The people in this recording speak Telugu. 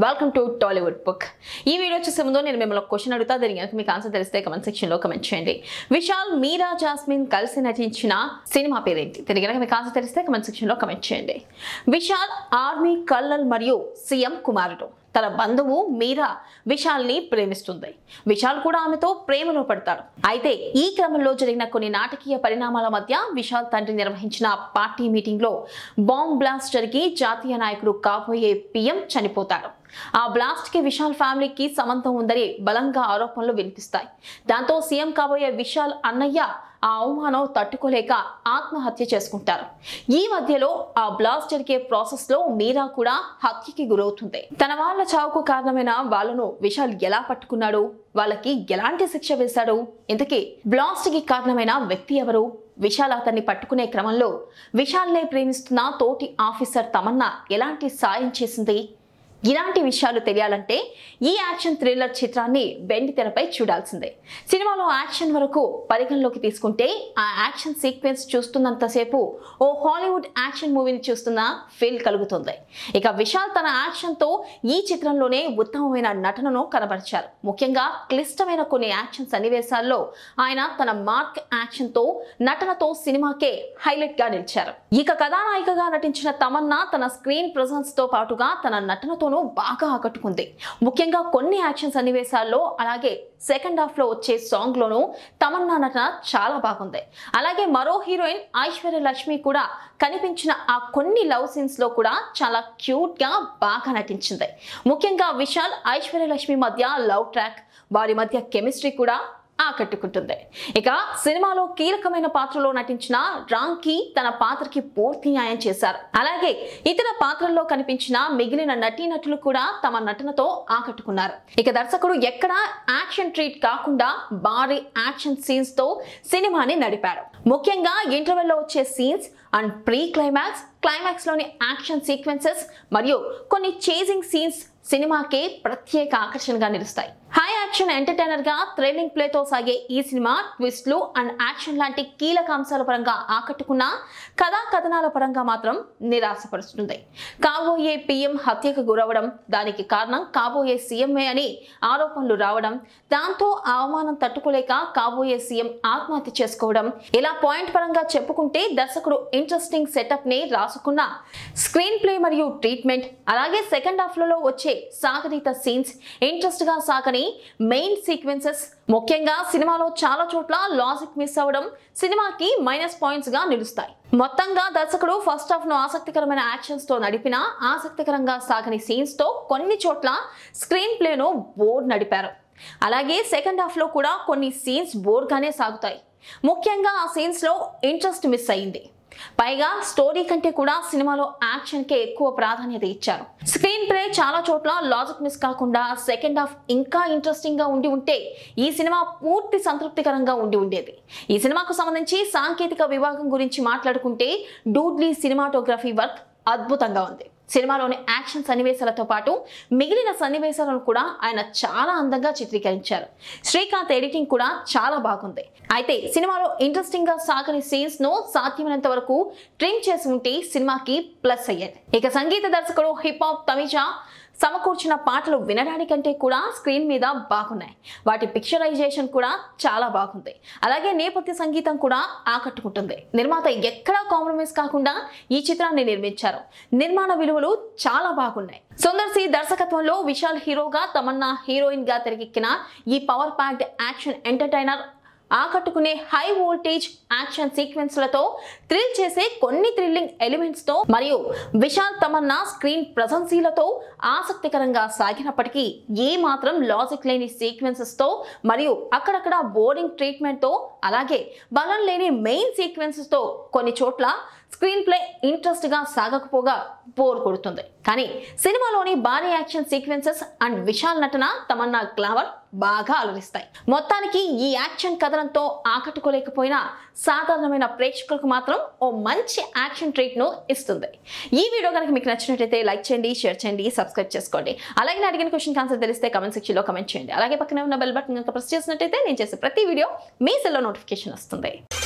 వెల్కమ్ టు టాలీవుడ్ బుక్ ఈ వీడియో చూసే ముందు నేను మిమ్మల్ని క్వశ్చన్ అడుగుతా దానికి కనుక మీకు ఆన్సర్ తెలిస్తే కమెంట్ సెక్షన్ లో కమెంట్ చేయండి విశాల్ మీరా జాస్మిన్ కలిసి నటించిన సినిమా పేరేంటి దీనికి కనుక మీకు ఆన్సర్ తెలిస్తే కమెంట్ సెక్షన్ లో కమెంట్ చేయండి విశాల్ ఆర్మీ కల్నల్ మరియు సీఎం కుమారుడు తన బంధువు మీరా విశాల్ని ప్రేమిస్తుంది విశాల్ కూడా ఆమెతో ప్రేమలో పడతాడు అయితే ఈ క్రమంలో జరిగిన కొన్ని నాటకీయ పరిణామాల మధ్య విశాల్ తండ్రి నిర్వహించిన పార్టీ మీటింగ్ లో బాంబ్ బ్లాస్ట్ జరిగి జాతీయ నాయకుడు కాబోయే పిఎం చనిపోతాడు ఆ బ్లాస్ట్ కి విశాల్ ఫ్యామిలీకి సంబంధం ఉందని బలంగా ఆరోపణలు వినిపిస్తాయి దాంతో సీఎం కాబోయే విశాల్ అన్నయ్య ఆ అవమానం తట్టుకోలేక ఆత్మహత్య చేసుకుంటారు ఈ మధ్యలో ఆ బ్లాస్ట్ జరిగే ప్రాసెస్ లో మీరా కూడా హత్యకి గురవుతుంది తన వాళ్ళ చావుకు కారణమైన వాళ్ళను విశాల్ ఎలా పట్టుకున్నాడు వాళ్ళకి ఎలాంటి శిక్ష వేశాడు ఇంతకీ బ్లాస్ట్ కి కారణమైన వ్యక్తి ఎవరు విశాల్ అతన్ని పట్టుకునే క్రమంలో విశాల్నే ప్రేమిస్తున్న తోటి ఆఫీసర్ తమన్నా ఎలాంటి సాయం చేసింది ఇలాంటి విషయాలు తెలియాలంటే ఈ యాక్షన్ థ్రిల్లర్ చిత్రాన్ని బెండి తెరపై చూడాల్సిందే సినిమాలో యాక్షన్ వరకు పరిగణలోకి తీసుకుంటే ఆ యాక్షన్ సీక్వెన్స్ చూస్తున్నంతసేపు ఓ హాలీవుడ్ యాక్షన్ మూవీని చూస్తున్న ఫీల్ కలుగుతుంది ఇక విశాల్ తన యాక్షన్తో ఈ చిత్రంలోనే ఉత్తమమైన నటనను కనబరిచారు ముఖ్యంగా క్లిష్టమైన కొన్ని యాక్షన్ సన్నివేశాల్లో ఆయన తన మార్క్ యాక్షన్తో నటనతో సినిమాకే హైలైట్ గా నిలిచారు ఇక కథానాయికగా నటించిన తమన్నా తన స్క్రీన్ ప్రజెన్స్ తో పాటుగా తన నటనతోనూ బాగా ఆకట్టుకుంది ముఖ్యంగా కొన్ని యాక్షన్ సన్నివేశాల్లో అలాగే సెకండ్ హాఫ్ లో వచ్చే సాంగ్ లోనూ తమన్నా నటన చాలా బాగుంది అలాగే మరో హీరోయిన్ ఐశ్వర్య లక్ష్మి కూడా కనిపించిన ఆ కొన్ని లవ్ సీన్స్ లో కూడా చాలా క్యూట్ గా బాగా నటించింది ముఖ్యంగా విశాల్ ఐశ్వర్య లక్ష్మి మధ్య లవ్ ట్రాక్ వారి మధ్య కెమిస్ట్రీ కూడా ఆకట్టుకుంటుంది ఇక సినిమాలో కీలకమైన పాత్రలో నటించిన రాంకీ తన పాత్రకి పూర్తి న్యాయం చేశారు అలాగే ఇతర పాత్రల్లో కనిపించిన మిగిలిన నటీనటులు కూడా తమ నటనతో ఆకట్టుకున్నారు ఇక దర్శకుడు ఎక్కడ యాక్షన్ ట్రీట్ కాకుండా భారీ యాక్షన్ సీన్స్ తో సినిమాని నడిపాడు ముఖ్యంగా ఇంటర్వెల్లో వచ్చే scenes and pre climax climax లోని యాక్షన్ సీక్వెన్సెస్ మరియు కొన్ని చేజింగ్ సీన్స్ సినిమాకే ప్రత్యేక ఆకర్షణగా నిలుస్తాయి హై యాక్షన్ ఎంటర్టైనర్ గా థ్రిల్లింగ్ ప్లేతో సాగే ఈ సినిమా ట్విస్ట్లు అండ్ యాక్షన్ లాంటి కీలక అంశాల పరంగా ఆకట్టుకున్న కథా కథనాల పరంగా మాత్రం నిరాశపరుస్తుంది కాబోయే పిఎం హత్యకు గురవడం దానికి కారణం కాబోయే సీఎంఏ అని ఆరోపణలు రావడం దాంతో ఆ అవమానం తట్టుకోలేక కాబోయే సీఎం ఆత్మహత్య చేసుకోవడం ఇలా పాయింట్ పరంగా చెప్పుకుంటే దర్శకుడు ఇంట్రెస్టింగ్ సెటప్ ని రాసుకున్న స్క్రీన్ ప్లే మరియు ట్రీట్మెంట్ అలాగే సెకండ్ హాఫ్ లలో వచ్చే సాగనీత సీన్స్ ఇంట్రెస్ట్ గా సాగని మెయిన్ సీక్వెన్సెస్ ముఖ్యంగా సినిమాలో చాలా చోట్ల లాజిక్ మిస్ అవ్వడం సినిమాకి మైనస్ పాయింట్స్ గా నిలుస్తాయి మొత్తంగా దర్శకుడు ఫస్ట్ హాఫ్ ను ఆసక్తికరమైన యాక్షన్స్ తో నడిపిన ఆసక్తికరంగా సాగని సీన్స్ తో కొన్ని చోట్ల స్క్రీన్ ప్లేను బోర్డ్ నడిపారు అలాగే సెకండ్ హాఫ్ లో కూడా కొన్ని సీన్స్ బోర్గానే సాగుతాయి ముఖ్యంగా ఆ సీన్స్ లో ఇంట్రెస్ట్ మిస్ అయింది పైగా స్టోరీ కంటే కూడా సినిమాలో యాక్షన్ కే ఎక్కువ ప్రాధాన్యత ఇచ్చారు స్క్రీన్ ప్లే చాలా చోట్ల లాజిక్ మిస్ కాకుండా సెకండ్ హాఫ్ ఇంకా ఇంట్రెస్టింగ్ గా ఉండి ఉంటే ఈ సినిమా పూర్తి సంతృప్తికరంగా ఉండి ఉండేది ఈ సినిమాకు సంబంధించి సాంకేతిక విభాగం గురించి మాట్లాడుకుంటే డూడ్లీ సినిమాటోగ్రఫీ వర్క్ అద్భుతంగా ఉంది సినిమాలోని యాక్షన్ సన్నివేశాలతో పాటు మిగిలిన సన్నివేశాలను కూడా ఆయన చాలా అందంగా చిత్రీకరించారు శ్రీకాంత్ ఎడిటింగ్ కూడా చాలా బాగుంది అయితే సినిమాలో ఇంట్రెస్టింగ్ గా సాగని సీన్స్ ను సాధ్యమైనంత వరకు ట్రిమ్ చేసి ఉంటే సినిమాకి ప్లస్ అయ్యేది ఇక సంగీత దర్శకుడు హిప్ హాప్ తమిజా సమకూర్చిన పాటలు వినడానికంటే కూడా స్క్రీన్ మీద బాగున్నాయి వాటి పిక్చరైజేషన్ కూడా చాలా బాగుంది అలాగే నేపథ్య సంగీతం కూడా ఆకట్టుకుంటుంది నిర్మాత ఎక్కడా కాంప్రమైజ్ కాకుండా ఈ చిత్రాన్ని నిర్మించారు నిర్మాణ విలువలు చాలా బాగున్నాయి సుందర్ సి దర్శకత్వంలో విశాల్ హీరోగా తమన్నా హీరోయిన్ గా తెరకెక్కిన ఈ పవర్ ప్యాక్డ్ యాక్షన్ ఎంటర్టైనర్ ఆకట్టుకునే హై వోల్టేజ్ యాక్షన్ సీక్వెన్స్లతో థ్రిల్ చేసే కొన్ని థ్రిల్లింగ్ ఎలిమెంట్స్ తో మరియు విశాల్ తమన్నా స్క్రీన్ ప్రశంసీలతో ఆసక్తికరంగా సాగినప్పటికీ ఏ మాత్రం లాజిక్ లేని సీక్వెన్సెస్ తో మరియు అక్కడక్కడ బోరింగ్ ట్రీట్మెంట్ తో అలాగే బలం లేని మెయిన్ సీక్వెన్సెస్ తో కొన్ని చోట్ల స్క్రీన్ ప్లే ఇంట్రెస్ట్ గా సాగకపోగా బోర్ కొడుతుంది కానీ సినిమాలోని భారీ యాక్షన్ సీక్వెన్సెస్ అండ్ విశాల్ నటన తమన్నా గ్లావర్ బాగా అలరిస్తాయి మొత్తానికి ఈ యాక్షన్ కథనంతో ఆకట్టుకోలేకపోయినా సాధారణమైన ప్రేక్షకులకు మాత్రం ఓ మంచి యాక్షన్ ట్రీట్ ను ఇస్తుంది ఈ వీడియో కనుక మీకు నచ్చినట్లయితే లైక్ చేయండి షేర్ చేయండి సబ్స్క్రైబ్ చేసుకోండి అలాగే నేను అడిగిన క్వశ్చన్ ఆన్సర్ తెలిస్తే కమెంట్ సెక్షన్ లో కమెంట్ చేయండి అలాగే పక్కనే ఉన్న బెల్ బటన్ కనుక ప్రెస్ చేసినట్టయితే నేను చేసే ప్రతి వీడియో మీ సెల్లో నోటిఫికేషన్ వస్తుంది